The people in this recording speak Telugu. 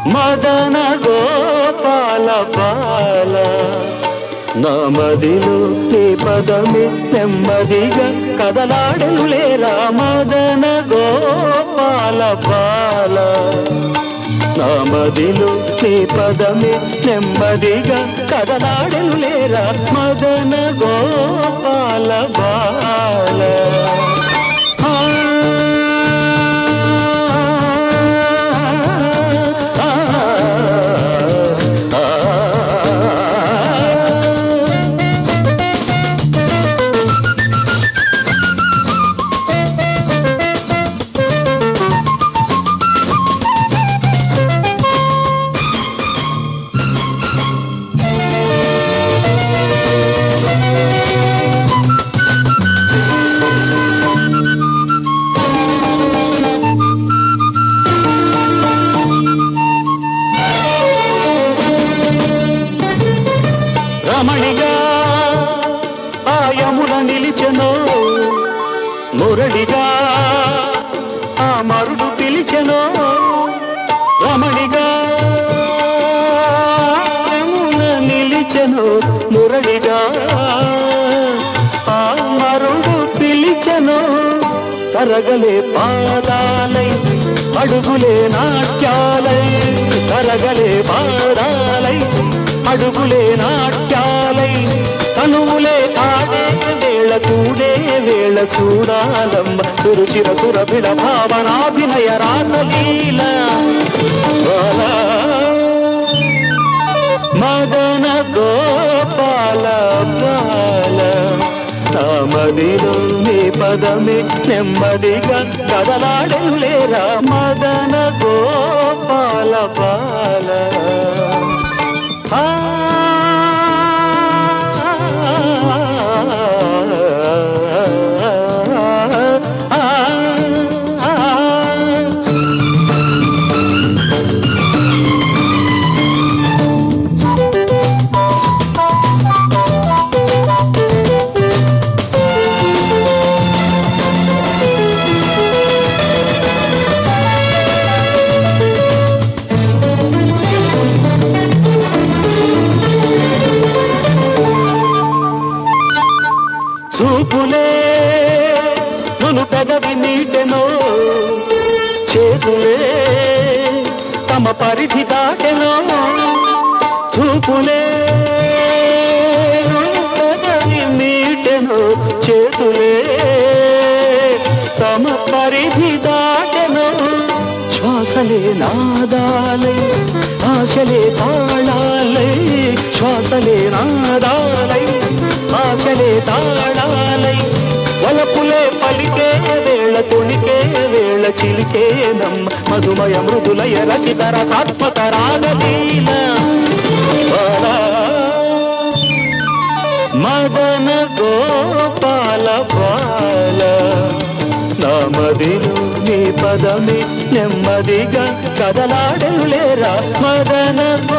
మదన గోపాల బాల నా మదిలో నీ పదమే నెమ్మదిగా కదలాడను లేరా మదన గోపాల బాల నా మదిలో నీ పదమే నెమ్మదిగా కదలాడను లేరా మదన గోపాల బాల ఆ, ఆ, ఆ, ఆ. రమణిగా ఆ యమున నిలిచెను మురళిగా ఆ మరుడు పిలిచెను రమణిగా యమున నిలిచెను మురళిగా ఆ మరుడు పిలిచెను తరగలే పాదాలై అడుగులే నాట్యాలై తరగలే పాదాలై అడుగులే నాట్యాలై తనువులే ఆడే వేళ చూడే వేళ చూడాలమ్మ సురుచిర సురభిడ భావనాభినయ రాసలీల బాలా. మదన గోపాల బాల నా మదిలో నీ పదమే నెమ్మదిగా కదలాడను లేరా మదన గోపాల బాల ఆ, ఆ, ఆ, ఆ. చూపులే నును పెదవి నీటెనో చేతులే తమ పరిధి దాటెనో చూపులే నును పెదవి మీటెనో చేతులే తమ పరిధి దాటెనో శ్వాసలే నాదాలై ఆశలే తాళాలై శ్వాసలే నాదాలై ఆశలే తాళాలై వలపులే పలికే వేళ తొణికే వేళ చిలికే నమ్మ మధుమయ మృదులయ రచిత రసాత్మక రాగలీల బాలా. మదన గోపాల బాల నా మదిలో నీ పదమే నెమ్మదిగా కదలాడను లేరా మదన